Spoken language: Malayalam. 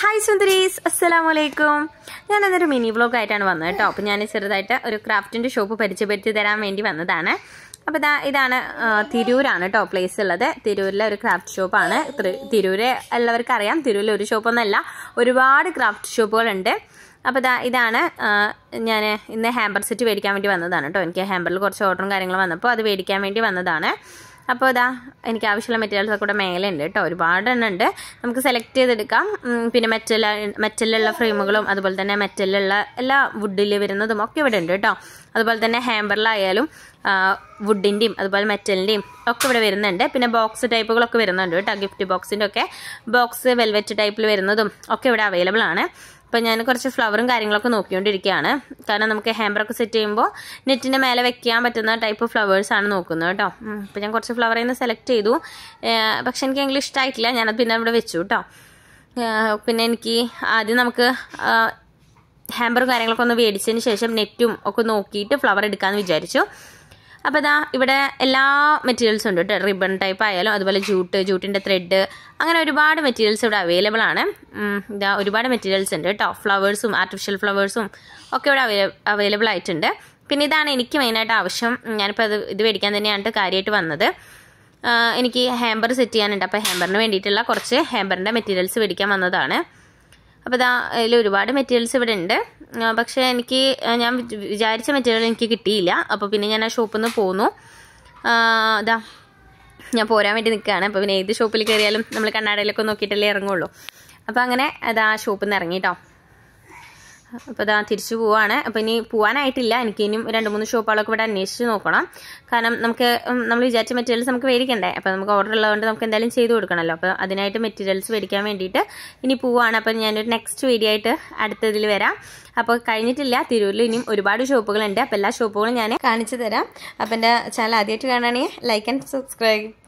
ഹായ് സുന്ദരീസ് അസ്സലാമു അലൈക്കും ഞാൻ അതൊരു മിനി വ്ലോഗ് ആയിട്ടാണ് വന്നത് കേട്ടോ അപ്പോൾ ഞാൻ ചെറുതായിട്ട് ഒരു ക്രാഫ്റ്റിൻ്റെ ഷോപ്പ് പരിചയപ്പെടുത്തി തരാൻ വേണ്ടി വന്നതാണ് അപ്പോൾ ഇതാ ഇതാണ് ആ, തിരൂരാണ് കേട്ടോ പ്ലേസ് ഉള്ളത് തിരൂരിലെ ഒരു ക്രാഫ്റ്റ് ഷോപ്പാണ് തിരൂര് ഉള്ളവർക്ക് അറിയാം തിരൂരിൽ ഒരു ഷോപ്പൊന്നല്ല ഒരുപാട് ക്രാഫ്റ്റ് ഷോപ്പുകളുണ്ട് അപ്പോൾ ഇതാ ഇതാണ് ഞാൻ ഇന്ന് ഹാമ്പർ സെറ്റ് മേടിക്കാൻ വേണ്ടി വന്നതാണ് കേട്ടോ എനിക്ക് ഹാമ്പറിൽ കുറച്ച് ഓർഡറും കാര്യങ്ങളും വന്നപ്പോൾ അത് മേടിക്കാൻ വേണ്ടി വന്നതാണ് അപ്പോൾ ഇതാ എനിക്ക് ആവശ്യമുള്ള മെറ്റീരിയൽസ് ഒക്കെ കൂടെ മേലെ ഉണ്ട് കേട്ടോ ഒരുപാട് എണ്ണം ഉണ്ട് നമുക്ക് സെലക്ട് ചെയ്തെടുക്കാം ഉം, പിന്നെ മെറ്റൽ മെറ്റലിലുള്ള ഫ്രെയിമുകളും അതുപോലെ തന്നെ മെറ്റലിലുള്ള എല്ലാ വുഡിൽ വരുന്നതും ഒക്കെ ഇവിടെ ഉണ്ട് കേട്ടോ അതുപോലെ തന്നെ ഹാമ്പറിലായാലും വുഡിൻ്റെയും അതുപോലെ മെറ്റലിൻ്റെയും ഒക്കെ ഇവിടെ വരുന്നുണ്ട് പിന്നെ ബോക്സ് ടൈപ്പുകളൊക്കെ വരുന്നുണ്ട് കേട്ടോ ഗിഫ്റ്റ് ബോക്സിൻ്റെ ഒക്കെ ബോക്സ് വെൽവെറ്റ് ടൈപ്പിൽ വരുന്നതും ഒക്കെ ഇവിടെ അവൈലബിൾ ആണ് അപ്പം ഞാൻ കുറച്ച് ഫ്ലവറും കാര്യങ്ങളൊക്കെ നോക്കിക്കൊണ്ടിരിക്കുകയാണ് കാരണം നമുക്ക് ഹാമ്പറൊക്കെ സെറ്റ് ചെയ്യുമ്പോൾ നെറ്റിൻ്റെ മേലെ വെക്കാൻ പറ്റുന്ന ടൈപ്പ് ഫ്ലവേഴ്സ് ആണ് നോക്കുന്നത് കേട്ടോ അപ്പം ഞാൻ കുറച്ച് ഫ്ലവറിൽ നിന്ന് സെലക്ട് ചെയ്തു ഏഹ് പക്ഷെ എനിക്ക് എങ്കിലും ഇഷ്ടമായിട്ടില്ല ഞാനത് പിന്നെ ഇവിടെ വെച്ചു കേട്ടോ ഏഹ് പിന്നെ എനിക്ക് ആദ്യം നമുക്ക് ഹാമ്പറും കാര്യങ്ങളൊക്കെ ഒന്ന് മേടിച്ചതിന് ശേഷം നെറ്റും ഒക്കെ നോക്കിയിട്ട് ഫ്ലവർ എടുക്കാമെന്ന് വിചാരിച്ചു അപ്പോൾ ഇതാ ഇവിടെ എല്ലാ മെറ്റീരിയൽസും ഉണ്ട് കേട്ടോ റിബൺ ടൈപ്പ് ആയാലും അതുപോലെ ജൂട്ട് ജൂട്ടിൻ്റെ ത്രെഡ് അങ്ങനെ ഒരുപാട് മെറ്റീരിയൽസ് ഇവിടെ അവൈലബിൾ ആണ് ഉം, ഇതാ ഒരുപാട് മെറ്റീരിയൽസ് ഉണ്ട് കേട്ടോ ഫ്ലവേഴ്സും ആർട്ടിഫിഷ്യൽ ഫ്ലവേഴ്സും ഒക്കെ ഇവിടെ അവൈലബിൾ ആയിട്ടുണ്ട് പിന്നെ ഇതാണ് എനിക്ക് മെയിനായിട്ട് ആവശ്യം ഞാനിപ്പോൾ അത് ഇത് മേടിക്കാൻ തന്നെയാണ് കാര്യമായിട്ട് വന്നത് ആ, എനിക്ക് ഹാമ്പർ സെറ്റ് ചെയ്യാനുണ്ട് അപ്പോൾ ഹാമ്പറിന് വേണ്ടിയിട്ടുള്ള കുറച്ച് ഹാമ്പറിൻ്റെ മെറ്റീരിയൽസ് മേടിക്കാൻ വന്നതാണ് അപ്പോൾ ഇതാ അതിൽ ഒരുപാട് മെറ്റീരിയൽസ് ഇവിടെ ഉണ്ട് ആ, പക്ഷേ എനിക്ക് ആ, ഞാൻ വിച- വിചാരിച്ച മെറ്റീരിയൽ എനിക്ക് കിട്ടിയില്ല അപ്പോൾ പിന്നെ ഞാൻ ആ ഷോപ്പിൽ നിന്ന് പോന്നു ആ, ഇതാ ഞാൻ പോരാൻ വേണ്ടി നിൽക്കുകയാണ് അപ്പോൾ പിന്നെ ഏത് ഷോപ്പിൽ കയറിയാലും നമ്മൾ കണ്ണാടയിലൊക്കെ നോക്കിയിട്ടല്ലേ ഇറങ്ങുള്ളൂ അപ്പോൾ അങ്ങനെ അതാ ഷോപ്പിൽ നിന്ന് ഇറങ്ങി കേട്ടോ അപ്പോൾ ഇതാ തിരിച്ചു പോവാണ് അപ്പോൾ ഇനി പോകാനായിട്ടില്ല എനിക്ക് ഇനിയും രണ്ട് മൂന്ന് ഷോപ്പുകളൊക്കെ ഇവിടെ അന്വേഷിച്ച് നോക്കണം കാരണം നമുക്ക് ഉം, നമ്മൾ വിചാരിച്ച മെറ്റീരിയൽസ് നമുക്ക് മേടിക്കണ്ടേ അപ്പോൾ നമുക്ക് ഓർഡർ ഉള്ളതുകൊണ്ട് നമുക്ക് എന്തായാലും ചെയ്ത് കൊടുക്കണമല്ലോ അപ്പോൾ അതിനായിട്ട് മെറ്റീരിയൽസ് മേടിക്കാൻ വേണ്ടിയിട്ട് ഇനി പോവാണ് അപ്പോൾ ഞാനൊരു നെക്സ്റ്റ് വീഡിയോ ആയിട്ട് അടുത്തതിൽ വരാം അപ്പോൾ കഴിഞ്ഞിട്ടില്ല തിരൂരിൽ ഇനിയും ഒരുപാട് ഷോപ്പുകളുണ്ട് അപ്പോൾ എല്ലാ ഷോപ്പുകളും ഞാൻ കാണിച്ചു തരാം അപ്പോൾ എൻ്റെ ചാനൽ ആദ്യമായിട്ട് കാണുകയാണെങ്കിൽ ലൈക്ക് ആൻഡ് സബ്സ്ക്രൈബ്